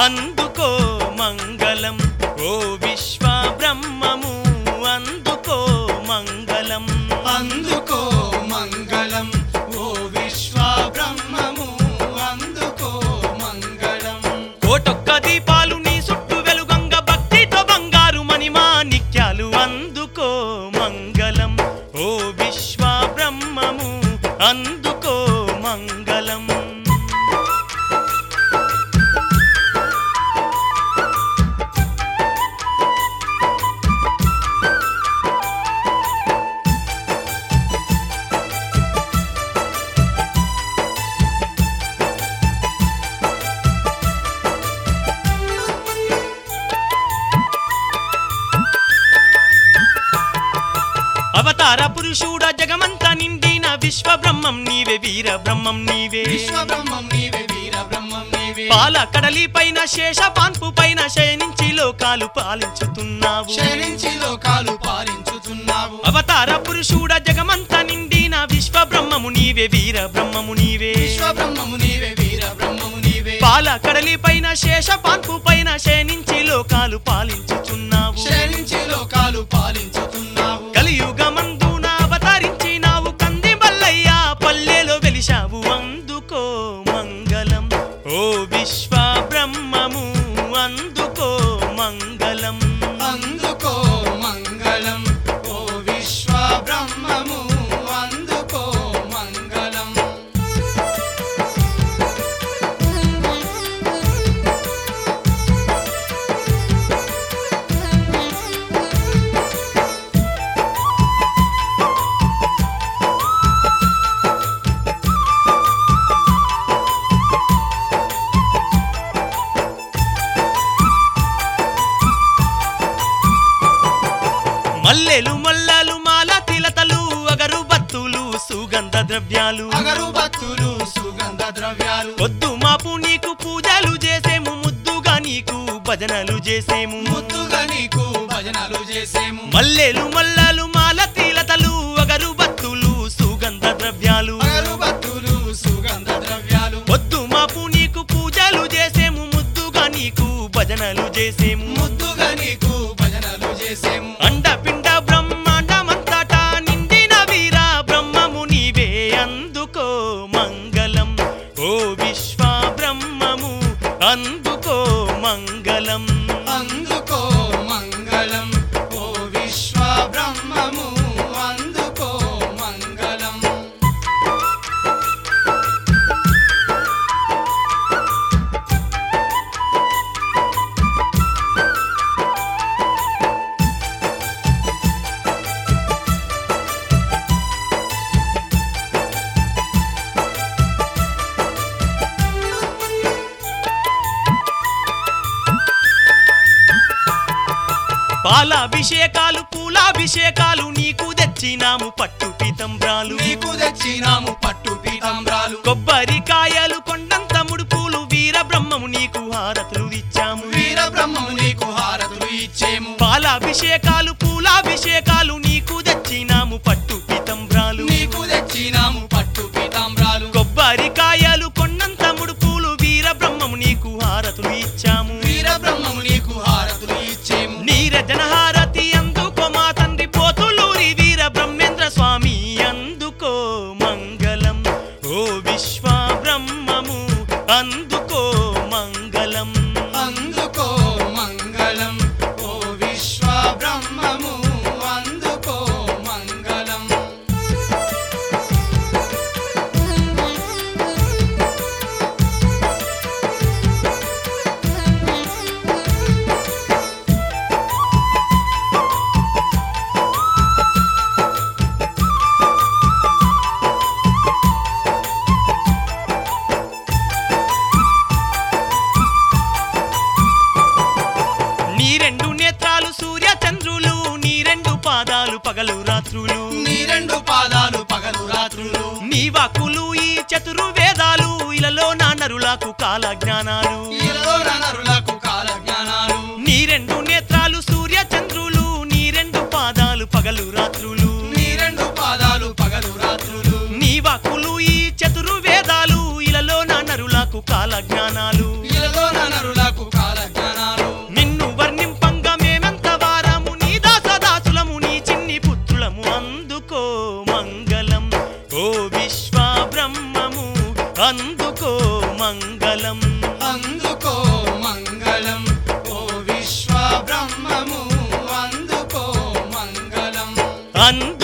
అందుకో మంగళం ఓ విశ్వ బ్రహ్మము అందుకో మంగళం అందుకో మంగళం ఓ విశ్వ బ్రహ్మము అందుకో మంగళం కోటొక్క దీపాలు నీ చుట్టూ వెలుగంగ భక్తితో బంగారు మణిమాణిక్యాలు అందుకో మంగళం ఓ విశ్వ బ్రహ్మము అందుకో మంగళం అవతార పురుషుడ జగమంత నిండిన విశ్వ బ్రహ్మం నీవే వీర బ్రహ్మం నీవే విశ్వ బ్రహ్మం నీవే వీర బ్రహ్మం నీవే పాల కడలి పైన శేష పాన్పు పైన శయనించి లోకాలు పాలించుతున్నావు శరించి లోకాలు పాలించుతున్నావు అవతార పురుషుడ జగమంత నిండిన విశ్వ బ్రహ్మము నీవే వీర బ్రహ్మము నీవే విశ్వ బ్రహ్మము నీవే వీర బ్రహ్మము నీవే పాల కడలి పైన శేష పాన్పు పైన శయనించి లోకాలు పాలించుచున్నావు శరించి లోకాలు పాలించుతున్నావు కలియుగమందున అవతరించినావు కంది మల్లయ్య పల్లెలో వెలిశావు అందుకో మంగళం ఓ విశ్వ బ్రహ్మము అందుకో మంగళం అందుకో మంగళం ఓ విశ్వ బ్రహ్మము అందుకో మంగళం మల్లెలు మల్లలు మాల తిలతలు అగరు బత్తులు సుగంధ ద్రవ్యాలు అగరు భక్తులు సుగంధ ద్రవ్యాలు పొద్దు మాపు నీకు పూజలు చేసేము ముద్దుగా నీకు భజనలు చేసేము ముద్దుగా నీకు భజనలు చేసేము మల్లెలు మల్లలు మాల తిలతలు అగరు బత్తులు సుగంధ ద్రవ్యాలు అగరు భక్తులు సుగంధ ద్రవ్యాలు పొద్దు మాపు నీకు పూజలు చేసేము ముద్దుగా నీకు భజనలు చేసేము ముద్దుగా నీకు భజనలు చేసేము అండపిండ బ్రహ్మాండమంతటా నిండిన వీర బ్రహ్మము నీవే అందుకో మంగళం ఓ విశ్వ బ్రహ్మము అందుకో మంగళం అందుకో మంగళం ఓ విశ్వ బ్రహ్మము అందుకో మంగళం పాలాభిషేకాలు పూలాభిషేకాలు నీకు తెచ్చినాము పట్టు పీతంబ్రాలు నీకు తెచ్చినాము పట్టు పీతాంబ్రాలు కొబ్బరికాయలు కొండంత ముడుపులు వీర బ్రహ్మము నీకు హారతులు ఇచ్చాము వీర బ్రహ్మము నీకు హారతులు ఇచ్చేము పాలాభిషేకాలు పూలాభిషేకాలు నీకు తెచ్చినాము పట్టు పీతంబ్రాలు నీకు తెచ్చినాము పట్టు పీతాంబ్రాలు కొబ్బరికాయలు కొన్నంత ముడుపులు వీర బ్రహ్మము నీకు హారతులు ఇచ్చాము వీర బ్రహ్మము నీకు హారతులు ఇచ్చేము నీరజన హారతి అందుకో మా తండ్రి పోతులూరి వీర బ్రహ్మేంద్ర స్వామి అందుకో మంగళం ఓ విశ్వ బ్రహ్మము అందుకో మంగళం అందుకో మంగళం ఓ విశ్వ బ్రహ్మము అందుకో మంగళం నీ రెండు నేత్రాలు సూర్య చంద్రులు నీ రెండు పాదాలు పగలు రాత్రులు నీ రెండు పాదాలు పగలు రాత్రులు నీ వాక్కులు ఈ చతురు వేదాలు ఇలలో నా నరులకు కాల జ్ఞానాలు ఈలో నరులకు కాల జ్ఞానాలు నీ రెండు నేత్రాలు సూర్య చంద్రులు నీ రెండు పాదాలు పగలు రాత్రులు నీ రెండు పాదాలు పగలు రాత్రులు నీ వాక్కులు ఈ చతురు వేదాలు ఇలలో నా నరులకు కాల జ్ఞానాలు ఈలో నరులకు కాల అంద